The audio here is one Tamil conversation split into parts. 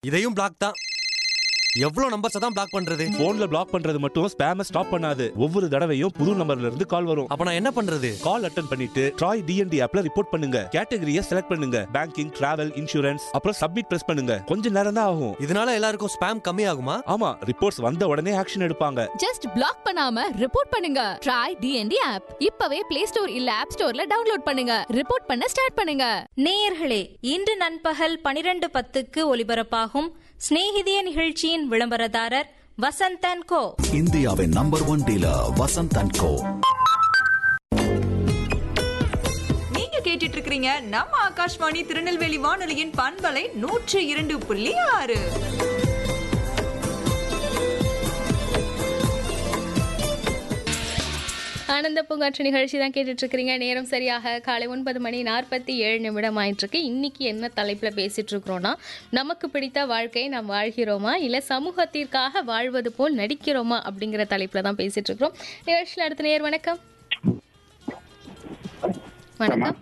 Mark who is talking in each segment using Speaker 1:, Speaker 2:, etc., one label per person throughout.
Speaker 1: இதையும் பிளாக் தான் எவ்வளவு நம்பர்ஸ் தான் பிளாக் பண்றது
Speaker 2: போன்ல பிளாக் பண்றது மட்டும் ஸ்பேம ஸ்டாப் பண்ணாது ஒவ்வொரு தடவையும் புது நம்பர்ல இருந்து கால் வரும்
Speaker 1: அப்ப நான் என்ன பண்றது
Speaker 2: கால் அட்டன் பண்ணிட்டு ட்ராய் டிஎன்டி ஆப்ல ரிப்போர்ட் பண்ணுங்க கேட்டகரியை செலக்ட் பண்ணுங்க பேங்கிங் டிராவல் இன்சூரன்ஸ் அப்புறம் சப்மிட் பிரஸ் பண்ணுங்க கொஞ்ச நேரம் தான் ஆகும்
Speaker 1: இதனால எல்லாருக்கும் ஸ்பேம் கம்மி ஆகுமா
Speaker 2: ஆமா ரிப்போர்ட்ஸ் வந்த உடனே ஆக்ஷன் எடுப்பாங்க
Speaker 3: ஜஸ்ட் பிளாக் பண்ணாம ரிப்போர்ட் பண்ணுங்க ட்ரை டிஎன்டி ஆப் இப்பவே பிளே ஸ்டோர் இல்ல ஆப் ஸ்டோர்ல டவுன்லோட் பண்ணுங்க ரிப்போர்ட் பண்ண ஸ்டார்ட் பண்ணுங்க
Speaker 4: நேயர்களே இன்று நண்பகல் பனிரெண்டு பத்துக்கு ஒலிபரப்பாகும் சிநேகிதிய நிகழ்ச்சியின் விளம்பரதாரர் வசந்தன் கோ
Speaker 5: இந்தியாவின் number one dealer Vasanth and co
Speaker 6: நீங்க கேட்டுட்டு இருக்கிறீங்க நம்ம ஆகாஷ்வாணி திருநெல்வேலி வானொலியின் பண்பலை நூற்று இரண்டு புள்ளி ஆறு
Speaker 3: ஆனந்த பூங்காற்று நிகழ்ச்சி தான் கேட்டுட்டு இருக்கிறீங்க நேரம் சரியாக காலை ஒன்பது மணி நாற்பத்தி ஏழு நிமிடம் ஆயிட்டு இருக்கு இன்னைக்கு என்ன தலைப்புல பேசிட்டு இருக்கிறோம்னா நமக்கு பிடித்த வாழ்க்கையை நாம் வாழ்கிறோமா இல்ல சமூகத்திற்காக வாழ்வது போல் நடிக்கிறோமா அப்படிங்கிற தலைப்புல தான் பேசிட்டு இருக்கிறோம் நிகழ்ச்சியில் அடுத்த நேர் வணக்கம் வணக்கம்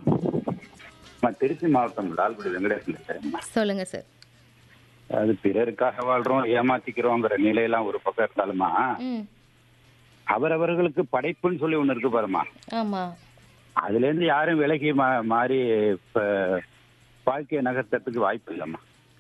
Speaker 7: நான் திருச்சி மாவட்டம் லால்குடி வெங்கடேசன் பேசுறேன்
Speaker 3: சொல்லுங்க சார்
Speaker 7: அது பிறருக்காக வாழ்றோம் ஏமாத்திக்கிறோங்கிற நிலையெல்லாம் ஒரு பக்கம் இருந்தாலுமா
Speaker 3: ம்
Speaker 7: அவரவர்களுக்கு படைப்புன்னு சொல்லி ஒண்ணு இருக்கு பாருமா
Speaker 3: ஆமா
Speaker 7: அதுல இருந்து யாரும் விலகி மா- மாறி இப்ப வாழ்க்கையை நகர்த்தறதுக்கு வாய்ப்பு இல்லைம்மா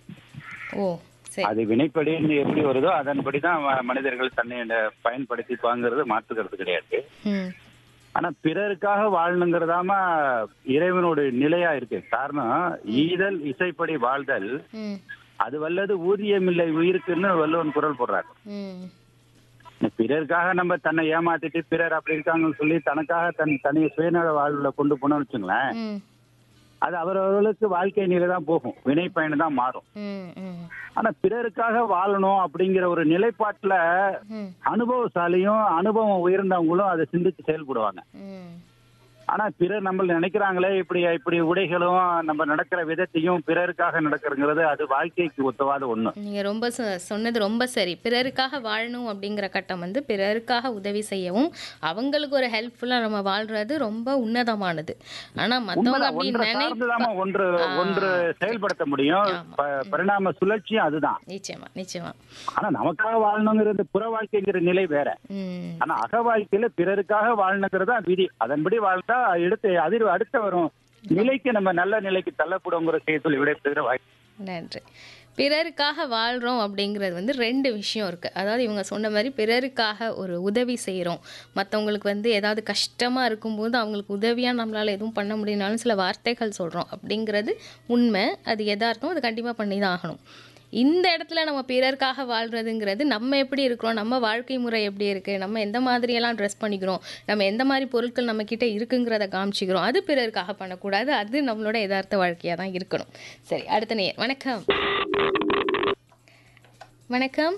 Speaker 3: ஓ சரி
Speaker 7: அது வினைப்படின்னு எப்படி வருதோ அதன்படிதான் ம- மனிதர்கள் தன்னை ந- பயன்படுத்திப்பாங்கிறது மாற்றுக்கிறது கிடையாது
Speaker 3: ம்
Speaker 7: ஆனா பிறருக்காக வாழணுங்கிறதாம இறைவனோட நிலையா இருக்கு காரணம் ஈதல் இசைப்படி வாழ்தல்
Speaker 3: ம்
Speaker 7: அது வல்லது ஊதியமில்லை உயிருக்குன்னு வள்ளுவன் குரல் போடுறாரு
Speaker 3: ம்
Speaker 7: பிறருக்காக நம்ம தன்னை ஏமாத்திட்டு பிறர் அப்படி இருக்காங்கன்னு சொல்லி தனக்காக தன் தனிய சுயநல வாழ்வுல கொண்டு போனோம்னு வச்சுங்களேன்
Speaker 3: ம்
Speaker 7: அது அவரவர்களுக்கு வாழ்க்கை நிலை தான் போகும் வினை பயன் தான் மாறும்
Speaker 3: ம் ம்
Speaker 7: ஆனா பிறருக்காக வாழணும் அப்படிங்கிற ஒரு நிலைப்பாட்டுல
Speaker 3: ம்
Speaker 7: அனுபவசாலியும் அனுபவம் உயர்ந்தவங்களும் அதை சிந்திச்சு செயல்படுவாங்க
Speaker 3: ம்
Speaker 7: ஆனா பிறர் நம்ம நினைக்கிறாங்களே இப்படி இப்படி உடைகளும் நம்ம நடக்கிற விதத்தையும் பிறருக்காக நடக்கிறங்கிறது அது வாழ்க்கைக்கு ஒத்தவாத ஒண்ணு
Speaker 3: நீங்க ரொம்ப சொ- சொன்னது ரொம்ப சரி பிறருக்காக வாழணும் அப்படிங்கிற கட்டம் வந்து பிறருக்காக உதவி செய்யவும் அவங்களுக்கு ஒரு ஹெல்ப்ஃபுல்லா நம்ம வாழ்றது ரொம்ப உன்னதமானது ஆனா மத்தவங்க
Speaker 7: உண்மைதான்.
Speaker 3: அப்படி
Speaker 7: ஒன்றை சார்ந்துதாம்மா
Speaker 3: நினைப்பா
Speaker 7: ஒன்று
Speaker 3: ஆ.
Speaker 7: ஒன்று செயல்படுத்த முடியும்
Speaker 3: ஆமா.
Speaker 7: ப- பரிணாம சுழற்சியும் அதுதான்
Speaker 3: நிச்சயமா நிச்சயமா
Speaker 7: ஆனா நமக்காக வாழணுங்கிறது புற வாழ்க்கைங்கிற நிலை வேற
Speaker 3: ம்
Speaker 7: ஆனா அக வாழ்க்கையில பிறருக்காக வாழணுங்கிறது தான் விதி அதன்படி வாழ்ந்தா அடுத்து அதிர் அடுத்த வரும் நிலைக்கு நம்ம நல்ல நிலைக்கு தள்ளப்படுங்கிற செய்யத்தில் விடைபெறுகிற வாய்ப்பு
Speaker 3: நன்றி பிறருக்காக வாழ்கிறோம் அப்படிங்கிறது வந்து ரெண்டு விஷயம் இருக்குது அதாவது இவங்க சொன்ன மாதிரி பிறருக்காக ஒரு உதவி செய்கிறோம் மற்றவங்களுக்கு வந்து ஏதாவது கஷ்டமாக இருக்கும்போது அவங்களுக்கு உதவியாக நம்மளால் எதுவும் பண்ண முடியினாலும் சில வார்த்தைகள் சொல்கிறோம் அப்படிங்கிறது உண்மை அது எதார்த்தம் அது கண்டிப்பாக பண்ணி தான் ஆகணும் இந்த இடத்துல நம்ம பிறருக்காக வாழ்கிறதுங்கிறது நம்ம எப்படி இருக்கிறோம் நம்ம வாழ்க்கை முறை எப்படி இருக்குது நம்ம எந்த மாதிரியெல்லாம் ட்ரெஸ் பண்ணிக்கிறோம் நம்ம எந்த மாதிரி பொருட்கள் நம்ம கிட்ட இருக்குங்கிறத காமிச்சிக்கிறோம் அது பிறருக்காக பண்ணக்கூடாது அது நம்மளோட யதார்த்த வாழ்க்கையாக தான் இருக்கணும் சரி அடுத்த நேர் வணக்கம் வணக்கம்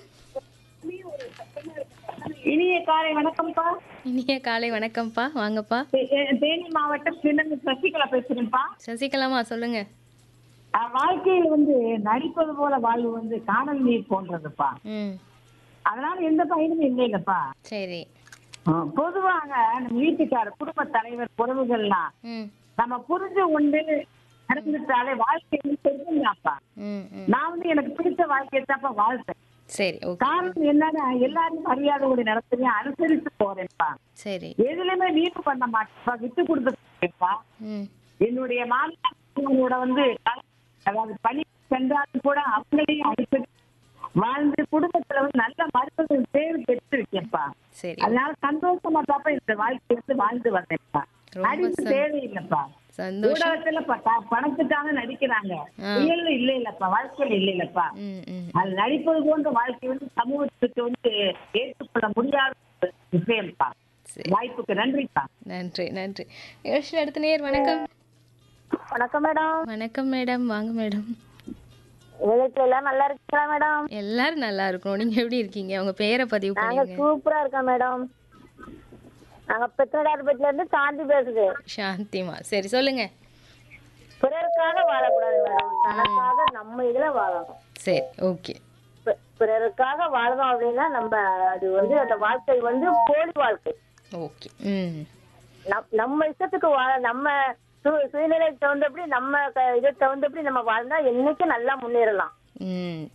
Speaker 8: இனிய காலை வணக்கம்ப்பா
Speaker 3: இனிய காலை வணக்கம்ப்பா வாங்கப்பா
Speaker 8: தே- தே- தேனி மாவட்டம் சின்னங்க சசிகலா பேசுறேன்ப்பா
Speaker 3: சசிகலாமா சொல்லுங்க
Speaker 8: அஹ் வாழ்க்கையில வந்து நடிப்பது போல வாழ்வு வந்து காணல் நீர் போன்றதுப்பா
Speaker 3: ம்
Speaker 8: அதனால எந்த பயனும் இல்லைங்கப்பா
Speaker 3: சரி
Speaker 8: அஹ் பொதுவாக நம்ம வீட்டுக்கார குடும்ப தலைவர் உறவுகள்லாம்
Speaker 3: ம்
Speaker 8: நம்ம புரிஞ்சு கொண்டு நடந்துட்டாலே வாழ்க்கை வந்து தெரிஞ்சுங்கப்பா
Speaker 3: ம் ம்
Speaker 8: நான் வந்து எனக்கு பிடிச்ச வாழ்க்கையை தான்ப்பா வாழ்றேன்
Speaker 3: சரி ஓகே
Speaker 8: காரணம் என்னன்னா எல்லாரும் மரியாதையோட நடத்துறேன் அனுசரித்து போறேன்ப்பா
Speaker 3: சரி
Speaker 8: எதுலயுமே வீட்டு பண்ண மாட்டேன்ப்பா விட்டு கொடுத்துப்பா
Speaker 3: ம்
Speaker 8: என்னுடைய மாமியாரோட வந்து அதாவது பணி சென்றாலும் கூட அவங்களையும் அனுசரித்து வாழ்ந்து குடும்பத்துல வந்து நல்ல மருத்துவ பேர் பெற்று இருக்கேன்ப்பா
Speaker 3: சரி
Speaker 8: அதனால சந்தோஷமா தாப்பா இந்த வாழ்க்கை வந்து வாழ்ந்து வந்தேன்ப்பா
Speaker 3: ரொம்ப
Speaker 8: நடிப்பு
Speaker 3: சந்~
Speaker 8: தேவையில்லைப்பா
Speaker 3: சந்தோஷம்
Speaker 8: ஊடகத்துல ப- ப- பணத்துக்காக நடிக்கிறாங்க
Speaker 3: ஆ.
Speaker 8: ரியல்ல இல்ல இல்லப்பா வாழ்க்கையில இல்ல இல்லப்பா
Speaker 3: ம் ம்
Speaker 8: அது நடிப்பது போன்ற வாழ்க்கை வந்து சமூகத்துக்கு வந்து ஏற்றுக்கொள்ள முடியாத ஒரு விஷயம்ப்பா
Speaker 3: சரி
Speaker 8: வாய்ப்புக்கு நன்றிப்பா
Speaker 3: நன்றி நன்றி நிகழ்ச்சியில் அடுத்த நேர் வணக்கம்
Speaker 8: வணக்கம் மேடம்
Speaker 3: வணக்கம் மேடம் வாங்க மேடம்
Speaker 8: வீட்டுல எல்லாம் நல்லா இருக்கீங்களா மேடம்
Speaker 3: எல்லாரும் நல்லா இருக்கணும் நீங்க எப்படி இருக்கீங்க உங்க பேரை பதிவு பண்ணுங்க
Speaker 8: சூப்பரா இருக்கோம் மேடம் நாங்க பெத்தனார்பேட்டில இருந்து சாந்தி பேசுது
Speaker 3: சாந்திமா சரி சொல்லுங்க
Speaker 8: பிறருக்காக வாழக்கூடாது மேடம் தனக்காக நம்ம இதுல வாழணும்
Speaker 3: சரி ஓகே
Speaker 8: பி- பிறருக்காக வாழணும் அப்படின்னா நம்ம அது வந்து அந்த வாழ்க்கை வந்து போலி வாழ்க்கை
Speaker 3: ஓகே ம்
Speaker 8: நம்- நம்ம இஷ்டத்துக்கு வாழ நம்ம சு- சுயநிலைக்கு தகுந்தபடி நம்ம க- இதுக்கு தகுந்தபடி நம்ம வாழ்ந்தா என்னைக்கும் நல்லா முன்னேறலாம்
Speaker 3: ம்